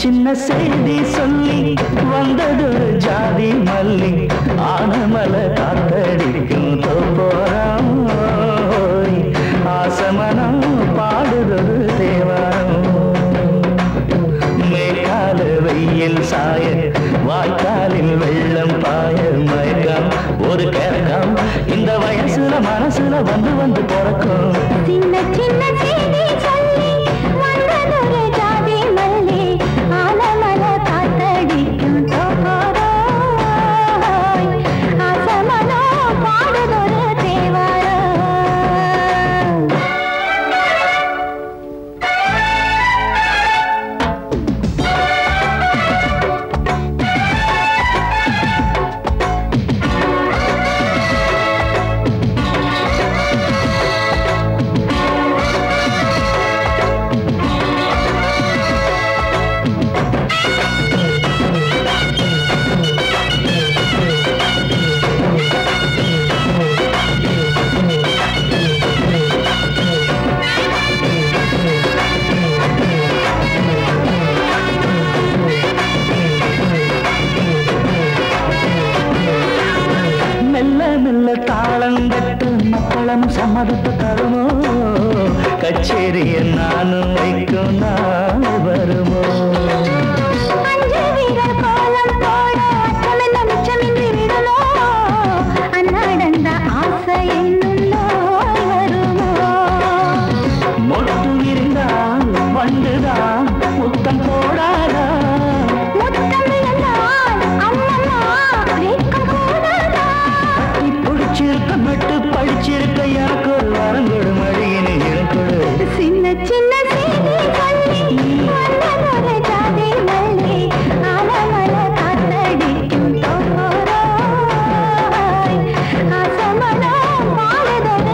சின்ன செய்தி சொல்லி வந்ததொரு ஜாதி மல்லி ஆனமல காத்தடிக்கும் தோப்போரம் ஆசமனம் பாடுதொரு தேவாரம் மேற்கால வெயில் சாய வாய்க்காலில் வெள்ளம் பாய மயக்கம் ஒரு கேரக்கம் இந்த வயசுல மனசுல வந்து வந்து பிறக்கும் சின்ன சின்ன செய்தி சொல்லி வந்ததொரு ஜாதி மல்லி ஆலமல காத்தடிக்கும் தோகோரோய் ஆசமனோ பாடுதொரு தேவாரம் மெல்ல மெல்ல தாளங்கட்டு மக்களும் சம்மதத்தை தருமோ கச்சேரிய நானும் வைக்கும் நாள் வருமோ அஞ்சு வீரர் கோலம் போட அச்சமென்ன மிச்சமின்றி விடுமோ அன்னாடந்த ஆசை என்னும் நோய் வருமோ மொட்டு விரிந்தால் வண்டுதான் முத்தம் போடாதா முத்தம் விழுந்தால் அம்மம்மா வெட்கம் கூடாதா கட்டி பிடிச்சிருக்க மட்டு படிச்சிருக்க எனக்கு ஒரு வரங்கொடு மடியினை இருக்கொடு சின்ன சின்ன செய்தி சொல்லி வந்ததொரு ஜாதி மல்லி ஆலமல காத்தடிக்கும் தோகோரோய் ஆசமனோ பாடுதொரு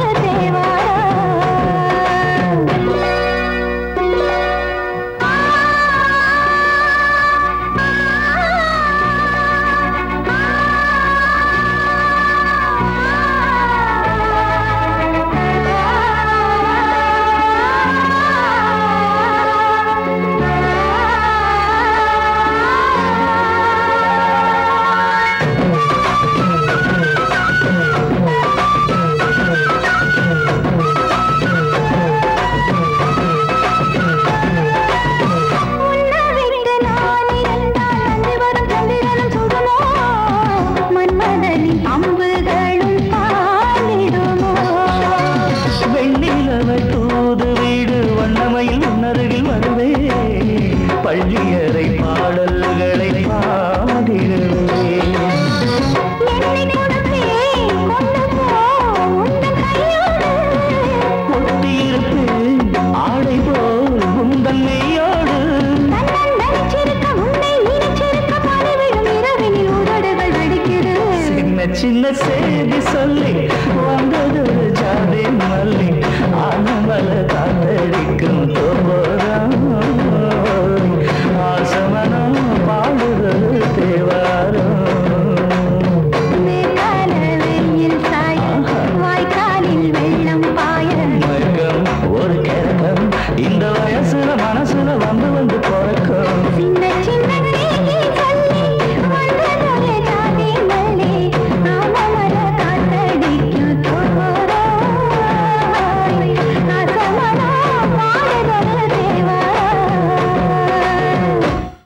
உன்னை விட்டு நான் இருந்தால் அன்று வரும் சந்திரனும் சுடுமோ மன்மதனின் அம்புகளும் பாடிடுமோ வெண்ணிலவை தூது வீடு வண்ணமையில் உன்னருகில் வருவே பள்ளியறை பாடல்களை பாடிடுவே என்னை கொடுத்தேன் கொண்டு போ உந்தன் கையோடு ஒட்டியிருப்பேன் ஆடை போல் உந்தன் மெய்யோடு தன்னன் நடிச்சிருக்க உன்னை நினைச்சிருக்க பணிவிடும் இரவினில் உதடுகள் வெடிக்குது சின்ன சின்ன செய்தி சொல்லி வந்தது ஜாதி மல்லி ஆனமல காத்தடிக்கும்